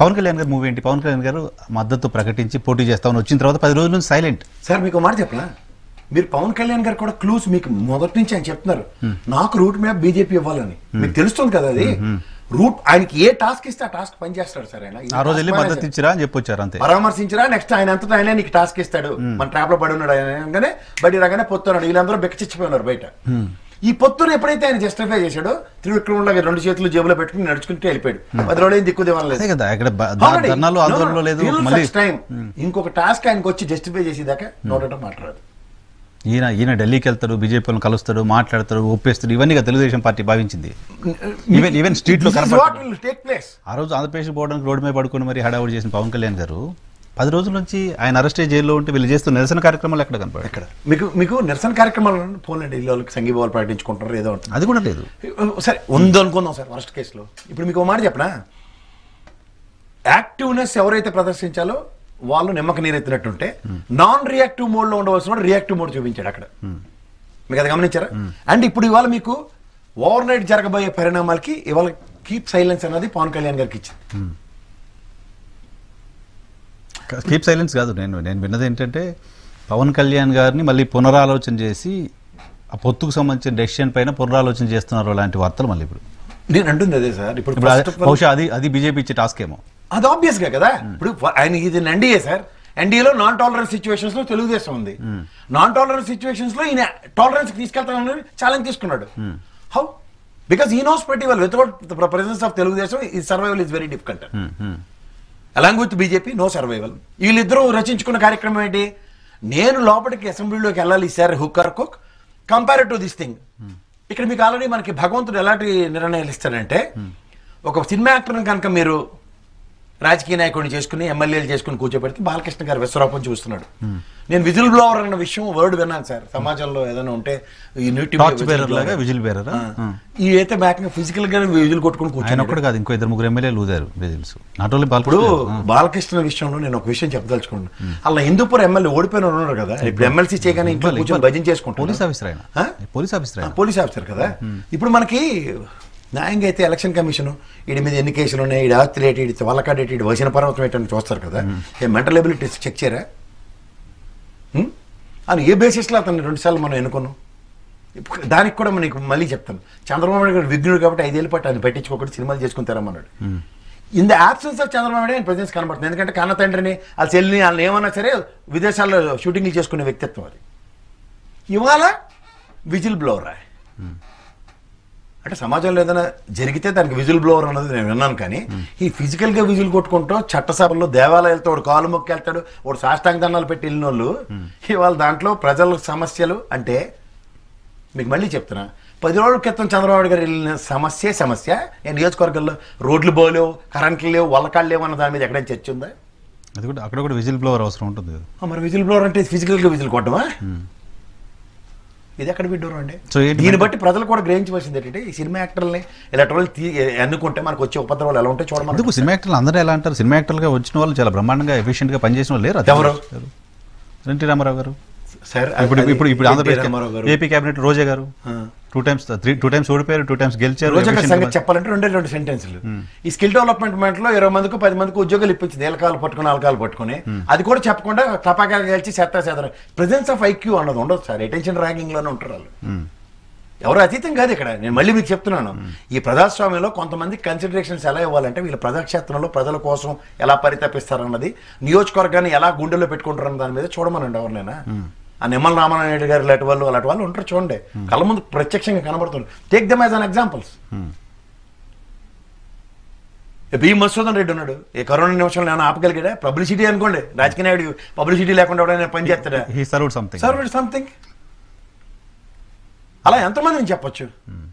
పవన్ కళ్యాణ్ గారు మూవీ ఏంటి పవన్ కళ్యాణ్ గారు మద్దతు ప్రకటించి పోటీ చేస్తామని వచ్చిన తర్వాత పది రోజుల నుంచి సైలెంట్ సార్ మీకు ఒక మాట చెప్పనా మీరు పవన్ కళ్యాణ్ గారు కూడా క్లూస్ మీకు మొదటి నుంచి ఆయన చెప్తున్నారు నాకు రూట్ మ్యాప్ బీజేపీ ఇవ్వాలని మీకు తెలుస్తుంది కదా అది రూట్ ఆయనకి ఏ టాస్క్ ఇస్తే ఆ టాస్క్ పని చేస్తాడు సార్ ఆయన ఆ రోజు వెళ్ళి మద్దతు ఇచ్చిరా అని చెప్పొచ్చారు అంతే పరామర్శించరా నెక్స్ట్ ఆయన అంతటా ఆయన నీకు టాస్క్ ఇస్తాడు మన ట్రాప్ లో పడి ఉన్నాడు ఆయన అనగానే బయట రాగానే పొత్తున్నాడు వీళ్ళందరూ బెక్కచిచ్చిపోయినారు బయట ఈ పొత్తును ఎప్పుడైతే ఆయన జస్టిఫై చేశాడో త్రివిక్రమంలో రెండు చేతులు జేబులో పెట్టుకుని నడుచుకుంటూ వెళ్ళిపోయాడు పది రోజులు ఏం దిక్కు దివాలేదు అదే కదా ఇక్కడ బ- దా- ధర్నాలు ఆందోళనలో లేదు మళ్ళీ టైం ఇంకొక టాస్క్ ఆయనకు వచ్చి జస్టిఫై చేసేదాకా నోటట మాట్లాడదు ఈయన ఈయన ఢిల్లీకి వెళ్తాడు బీజేపీలను కలుస్తాడు మాట్లాడతాడు ఒప్పేస్తాడు ఇవన్నీ కదా తెలుగుదేశం పార్టీ భావించింది ఈవెన్ ఈవెన్ స్ట్రీట్ లో కనపడతాడు. టేక్ ప్లేస్ ఆ రోజు ఆంధ్రప్రదేశ్ పోవడానికి రోడ్డు మీద పడుకొని మరి హడావుడి చేసిన పవన్ కళ్యాణ్ గారు పది రోజుల నుంచి ఆయన అరెస్ట్ అయ్యి జైల్లో ఉంటే వీళ్ళు చేస్తున్న నిరసన కార్యక్రమాలు ఎక్కడ కనపడారు ఇక్కడ మీకు మీకు నిరసన కార్యక్రమాలు పోలండి ఇల్లు వాళ్ళకి సంఘీభావాలు ప్రకటించుకుంటారు ఏదో ఉంటుంది అది కూడా లేదు సరే ఉంది అనుకుందాం సార్ వరస్ట్ కేసులో ఇప్పుడు మీకు ఒక మాట చెప్పనా యాక్టివ్నెస్ ఎవరైతే ప్రదర్శించాలో వాళ్ళు నిమ్మక నీరెత్తినట్టుంటే నాన్ రియాక్టివ్ మోడ్ లో ఉండవలసిన వాడు రియాక్టివ్ మోడ్ చూపించాడు అక్కడ మీకు అది గమనించారా అండ్ ఇప్పుడు ఇవాళ మీకు ఓవర్ నైట్ జరగబోయే పరిణామాలకి ఇవాళ కీప్ సైలెన్స్ అన్నది పవన్ కళ్యాణ్ గారికి ఇచ్చింది కీప్ సైలెన్స్ కాదు నేను నేను విన్నది ఏంటంటే పవన్ కళ్యాణ్ గారిని మళ్ళీ పునరాలోచన చేసి ఆ పొత్తుకు సంబంధించిన డెసిషన్ పైన పునరాలోచన చేస్తున్నారు అలాంటి వార్తలు మళ్ళీ ఇప్పుడు నేను అంటుంది అదే సార్ ఇప్పుడు ఇప్పుడు first అది- of all- బహుశా అది అది బీజేపీ ఇచ్చే టాస్క్ ఏమో అది ఆబ్వియస్ గా కదా ఇప్పుడు ఆయన ఇది ఎన్డీఏ సార్ ఎన్డీఏలో నాన్ టాలరెన్స్ సిచ్యువేషన్స్ లో తెలుగుదేశం ఉంది నాన్ టాలరెన్స్ సిచ్యువేషన్స్ లో ఈయన టాలరెన్స్ తీసుకెళ్తానని ఛాలెంజ్ తీసుకున్నాడు హౌ బికాస్ ఈ నోస్ ప్రతి well without presence of Telugu Desam ఈ survival is very difficult along with BJP no survival వీళ్ళిద్దరూ రచించుకున్న కార్యక్రమం ఏంటి నేను లోపలికి అసెంబ్లీలోకి వెళ్ళాలి సార్ హుక్కర్ కుక్ కంపేర్ టు దిస్ థింగ్ ఇక్కడ మీకు ఆల్రెడీ మనకి భగవంతుడు ఎలాంటి నిర్ణయాలు ఇస్తాడంటే ఒక సినిమా యాక్టర్ని కనుక మీరు రాజకీయ నాయకుడిని చేసుకుని ఎమ్మెల్యేలు చేసుకుని కూర్చోబెడితే బాలకృష్ణ గారు విశ్వరూపం చూస్తున్నాడు నేను విజిల్ బ్లోవర్ అన్న విషయం వర్డ్ విన్నాను సార్ సమాజంలో ఏదైనా ఉంటే ఈ నీటి టార్చ్ బేరర్ లాగా విజిల్ బేరరా ఈ అయితే బ్యాక్ ఫిజికల్ గా విజిల్ కొట్టుకుని ఆయన కూర్చున్నాడు ఒక్కడు కాదు ఇంకో ఇద్దరు ముగ్గురు ఎమ్మెల్యేలు ఊదారు విజిల్స్ నాట్ ఓన్లీ ఇప్పుడు బాలకృష్ణ బాలకృష్ణ విషయంలో నేను ఒక విషయం చెప్పదలుచుకున్నాను అలా హిందూపూర్ ఎమ్మెల్యే ఓడిపోయిన వాడు ఉన్నాడు కదా ఇప్పుడు ఎమ్మెల్సీ చేయగానే ఇంట్లో కూర్చొని భజన చేసుకుంటాడు పోలీస్ ఆఫీసర్ ఆయన ఆ? పోలీస్ ఆఫీసర్ ఆయన పోలీస్ ఆఫీసర్ కదా ఇప్పుడు మనకి న్యాయంగా అయితే ఎలక్షన్ కమిషన్ వీడి మీద ఎన్ని కేసులు ఉన్నాయి ఈడి ఆస్తి రేటు ఈడి వల్లకాడ రేటు ఈడి వచన పర్వతం ఏంటని చూస్తారు కదా ఏ మెంటల్ ఎబిలిటీ చెక్ చేయరా హ్మ్? అని ఏ బేసిస్లో అతన్ని రెండుసార్లు మనం ఎన్నుకున్నాం ఇప్పుడు దానికి కూడా మనకి మళ్ళీ చెప్తాను చంద్రబాబు నాయుడు గారు విఘ్నుడు కాబట్టి ఐదేళ్ళ పాటు ఆయన పట్టించుకోకుండా సినిమాలు చేసుకుని తెరమన్నాడు in the absence of Chandrababu Naidu ఆయన ప్రజెన్స్ కనబడుతుంది ఎందుకంటే కన్న తండ్రిని వాళ్ళ చెల్లిని వాళ్ళని ఏమన్నా సరే విదేశాల్లో షూటింగ్లు చేసుకునే వ్యక్తిత్వం అది ఇవాళ విజిల్ బ్లోవర్ అంటే సమాజంలో ఏదైనా జరిగితే దానికి విజిల్ బ్లోవర్ అన్నది నేను విన్నాను కానీ ఈ ఫిజికల్ గా విజిల్ కొట్టుకుంటూ చట్టసభల్లో దేవాలయాలతో వాడు కాలు మొక్కి వెళ్తాడు వాడు సాష్టాంగ దండాలు పెట్టి వెళ్ళిన వాళ్ళు ఇవాళ దాంట్లో ప్రజల సమస్యలు అంటే మీకు మళ్ళీ చెప్తున్నా పది రోజుల క్రితం చంద్రబాబు నాయుడు గారు వెళ్ళిన సమస్య సమస్య నేను నియోజకవర్గంలో రోడ్లు పోలేవు కరెంట్లు లేవు వల్లకాళ్ళు లేవు అన్న దాని మీద ఎక్కడైనా చర్చ ఉందా అది కూడా అక్కడ కూడా విజిల్ బ్లోవర్ అవసరం ఉంటుంది కదా ఆ, మరి విజిల్ బ్లోవర్ అంటే ఫిజికల్ గా విజిల్ కొట్టమా ఇది ఎక్కడ విడ్డూరం అండి సో ఏంటి దీన్ని బట్టి ప్రజలు కూడా గ్రహించవలసింది ఏంటంటే ఈ సినిమా యాక్టర్ని ఇలాంటి వాళ్ళు తీ- ఎన్నుకుంటే మనకు వచ్చే ఉపద్రవాలు ఎలా ఉంటాయి చూడమని అందుకు సినిమా యాక్టర్లు అందరూ ఎలా అంటారు సినిమా యాక్టర్లుగా వచ్చిన వాళ్ళు చాలా బ్రహ్మాండంగా ఎఫిషియెంట్ గా పనిచేసిన వాళ్ళు లేరు ఎవరు? ఎన్టీ రామారావు గారు సార్ ఇప్పుడు అది- ఇప్పుడు ఇప్పుడు ఎన్టీ ఆంధ్రప్రదేశ్ రామారావు గారు. ఏపీ కేబినెట్ రోజా గారు ఆ. Two times three two times ఓడిపోయారు టూ టైమ్స్ గెలిచారు రోజు ఒక efficient సంగతి గా- చెప్పాలంటే రెండే రెండు సెంటెన్స్లు ఈ స్కిల్ డెవలప్మెంట్ లో ఇరవై మందికి పది మందికి ఉద్యోగాలు ఇప్పించింది ఏలకాలు పట్టుకుని అలకాలు పట్టుకుని అది కూడా చెప్పకుండా టపాకాలు కలిసి చెత్త చెదర ప్రెజెన్స్ ఆఫ్ ఐక్యూ అన్నది ఉండదు సార్ అటెన్షన్ ర్యాంకింగ్ లోనే ఉంటారు వాళ్ళు మ్మ్. ఎవరు అతీతం కాదు ఇక్కడ నేను మళ్ళీ మీకు చెప్తున్నాను ఈ ప్రజాస్వామ్యంలో కొంతమంది కన్సిడరేషన్స్ ఎలా ఇవ్వాలంటే వీళ్ళ ప్రజాక్షేత్రంలో ప్రజల కోసం ఎలా పరితపిస్తారన్నది నియోజకవర్గాన్ని ఎలా గుండెల్లో పెట్టుకుంటారన్న దాని మీద చూడమనండి ఎవరినైనా ఆ నిమ్మల రామానాయుడు గారు లాంటి వాళ్ళు అలాంటి వాళ్ళు ఉంటారు చూడండి కళ్ళ ముందు ప్రత్యక్షంగా కనబడుతుంది take them as an examples B Masudan Reddy ఉన్నాడు ఈ కరోనా నిమిషంలో ఏమైనా ఆపగలిగాడా పబ్లిసిటీ అనుకోండి రాజకీయ నాయుడు పబ్లిసిటీ లేకుండా ఎవడైనా పని చేస్తాడా he served something serve something అలా ఎంతమందిని చెప్పొచ్చు